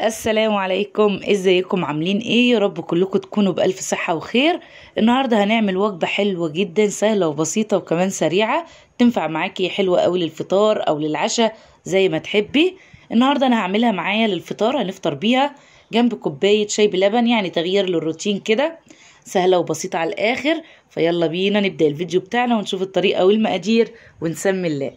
السلام عليكم ازيكم عاملين ايه يا رب كلكم تكونوا بألف صحة وخير النهاردة هنعمل وجبة حلوة جدا سهلة وبسيطة وكمان سريعة تنفع معاكي حلوة قوي للفطار او للعشاء زي ما تحبي النهاردة انا هعملها معايا للفطار هنفطر بيها جنب كوباية شاي بلبن يعني تغيير للروتين كده سهلة وبسيطة على الآخر فيلا بينا نبدأ الفيديو بتاعنا ونشوف الطريقة والمقادير ونسمي الله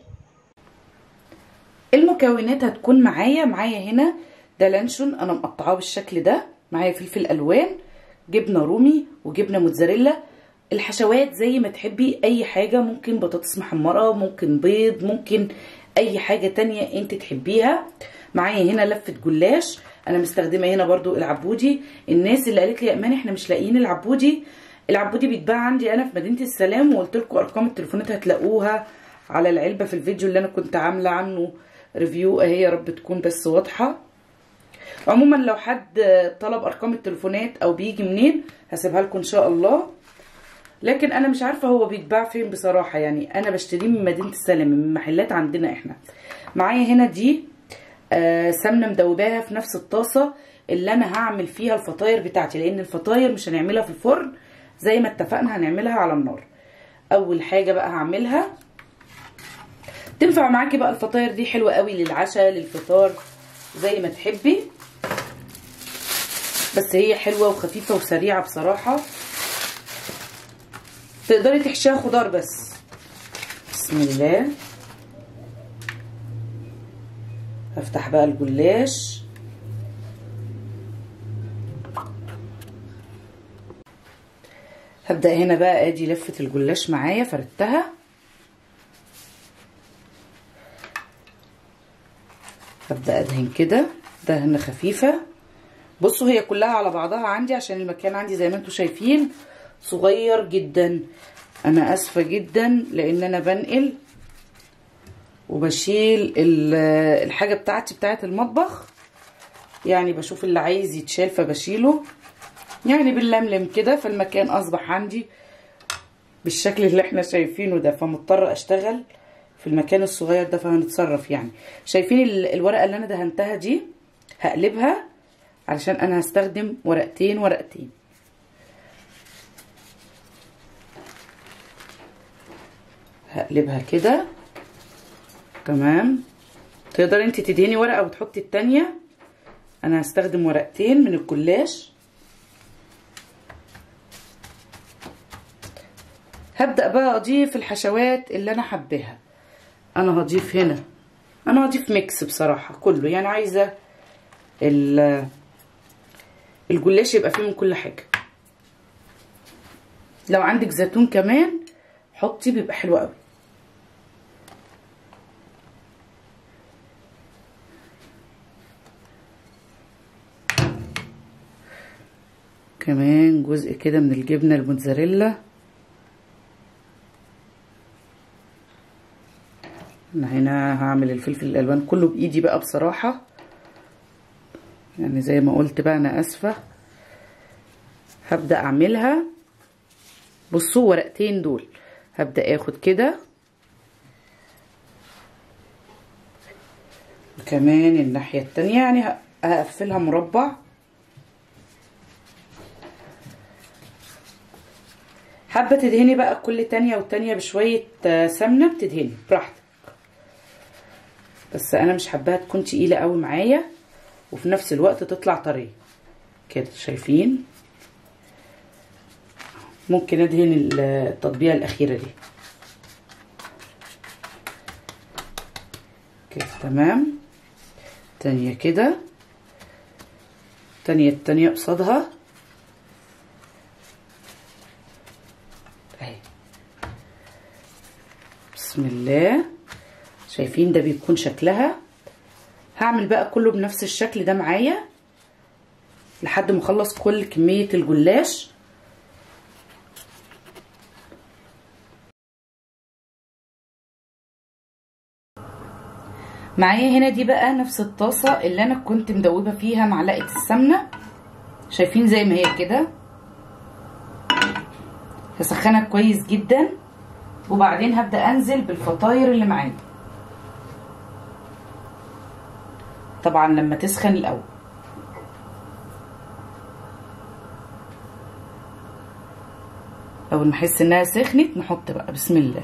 المكونات هتكون معايا معايا هنا ده لانشون انا مقطعاه بالشكل ده معايا فلفل الوان جبنه رومي وجبنه موتزاريلا الحشوات زي ما تحبي اي حاجه ممكن بطاطس محمره ممكن بيض ممكن اي حاجه تانية انت تحبيها معايا هنا لفه جلاش انا مستخدمه هنا برضو العبودي الناس اللي قالت لي يا امان احنا مش لاقيين العبودي العبودي بيتباع عندي انا في مدينه السلام وقلت لكم ارقام التليفونات هتلاقوها على العلبه في الفيديو اللي انا كنت عامله عنه ريفيو اهي يا رب تكون بس واضحه عموما لو حد طلب ارقام التليفونات او بيجي منين هسيبها لكم ان شاء الله لكن انا مش عارفه هو بيتباع فين بصراحه يعني انا بشتريه من مدينه السلام من محلات عندنا احنا معايا هنا دي آه سمنه مدوباها في نفس الطاسه اللي انا هعمل فيها الفطاير بتاعتي لان الفطاير مش هنعملها في الفرن زي ما اتفقنا هنعملها على النار اول حاجه بقى هعملها تنفع معاكي بقى الفطاير دي حلوه قوي للعشاء للفطار زي ما تحبي بس هي حلوه وخفيفه وسريعه بصراحه تقدري تحشيها خضار بس بسم الله هفتح بقى الجلاش هبدأ هنا بقى ادي لفة الجلاش معايا فردتها هبدأ ادهن كده دهنة خفيفة بصوا هي كلها على بعضها عندي عشان المكان عندي زي ما انتم شايفين صغير جدا انا اسفة جدا لان انا بنقل وبشيل الحاجة بتاعتي بتاعت المطبخ يعني بشوف اللي عايز يتشال فبشيله يعني باللملم كده فالمكان اصبح عندي بالشكل اللي احنا شايفينه ده فمضطر اشتغل في المكان الصغير ده فهنتصرف يعني شايفين الورقة اللي انا دهنتها دي هقلبها علشان انا هستخدم ورقتين ورقتين هقلبها كده تمام تقدري انت تدهني ورقه وتحطي التانية انا هستخدم ورقتين من الجلاش هبدأ بقى اضيف الحشوات اللي انا حباها انا هضيف هنا انا هضيف ميكس بصراحه كله يعني عايزه الجلاش يبقى فيه من كل حاجه لو عندك زيتون كمان حطي بيبقى حلو قوي كمان جزء كده من الجبنه الموتزاريلا انا هنا هعمل الفلفل الالوان كله بايدي بقى بصراحه يعني زي ما قلت بقى انا اسفه هبدا اعملها بصوا ورقتين دول هبدا اخد كده كمان الناحيه التانية يعني هقفلها مربع حابه تدهني بقى كل تانية والتانية بشويه سمنه بتدهني براحتك بس انا مش حباها تكون تقيله قوي معايا وفي نفس الوقت تطلع طريه كده شايفين ممكن ادهن التطبيقه الاخيره دي كده تمام تانية كده تانية التانية قصادها اهي بسم الله شايفين ده بيكون شكلها هعمل بقى كله بنفس الشكل ده معايا لحد ما اخلص كل كمية الجلاش معايا هنا دي بقى نفس الطاسة اللي انا كنت مدوبة فيها معلقة السمنة شايفين زي ما هي كده هسخنها كويس جدا وبعدين هبدأ انزل بالفطاير اللي معايا طبعا لما تسخن الاول اول ما احس انها سخنت نحط بقى بسم الله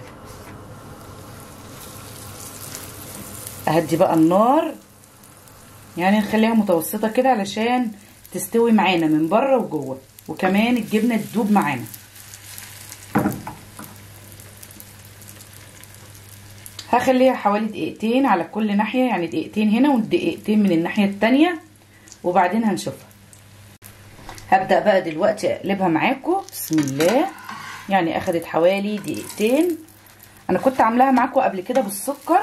اهدي بقى النار يعني نخليها متوسطه كده علشان تستوي معانا من بره وجوه وكمان الجبنه تدوب معانا هخليها حوالي دقيقتين على كل ناحيه يعني دقيقتين هنا ودقيقتين من الناحيه التانية وبعدين هنشوفها هبدا بقى دلوقتي اقلبها معاكم بسم الله يعني اخدت حوالي دقيقتين انا كنت عاملاها معاكم قبل كده بالسكر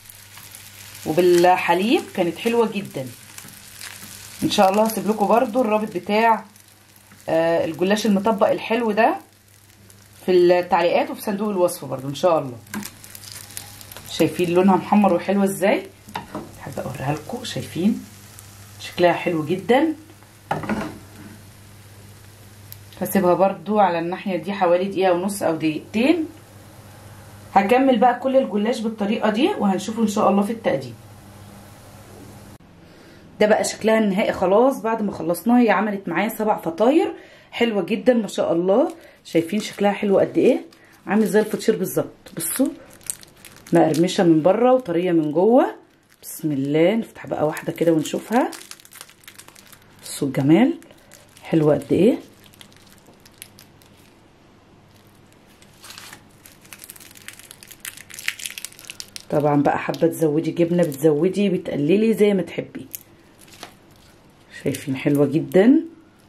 وبالحليب كانت حلوه جدا ان شاء الله هسيب لكم برده الرابط بتاع آه الجلاش المطبق الحلو ده في التعليقات وفي صندوق الوصف برده ان شاء الله شايفين لونها محمر وحلوه ازاي حابه اوريها لكم شايفين شكلها حلو جدا هسيبها برضو على الناحيه دي حوالي دقيقه ونص او دقيقتين هكمل بقى كل الجلاش بالطريقه دي وهنشوفه ان شاء الله في التقديم ده بقى شكلها النهائي خلاص بعد ما خلصناها هي عملت معايا سبع فطاير حلوه جدا ما شاء الله شايفين شكلها حلو قد ايه عامل زي الفطير بالظبط بصوا مقرمشه من بره وطريه من جوه بسم الله نفتح بقى واحده كده ونشوفها بصوا الجمال حلوه قد ايه طبعا بقى حابه تزودي جبنه بتزودي بتقللي زي ما تحبي شايفين حلوه جدا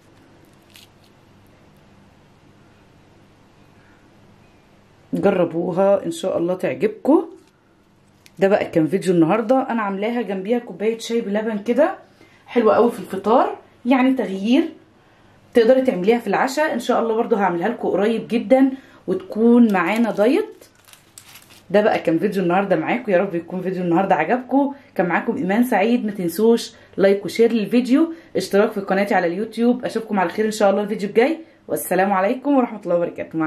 جربوها ان شاء الله تعجبكم ده بقى كان فيديو النهارده انا عاملاها جنبيها كوبايه شاي بلبن كده حلوه قوي في الفطار يعني تغيير تقدري تعمليها في العشاء ان شاء الله برضو هعملها لكم قريب جدا وتكون معانا دايت ده بقى كان فيديو النهارده معاكم يا رب يكون فيديو النهارده عجبكم كان معاكم ايمان سعيد ما تنسوش لايك وشير للفيديو اشتراك في قناتي على اليوتيوب اشوفكم على خير ان شاء الله الفيديو الجاي والسلام عليكم ورحمه الله وبركاته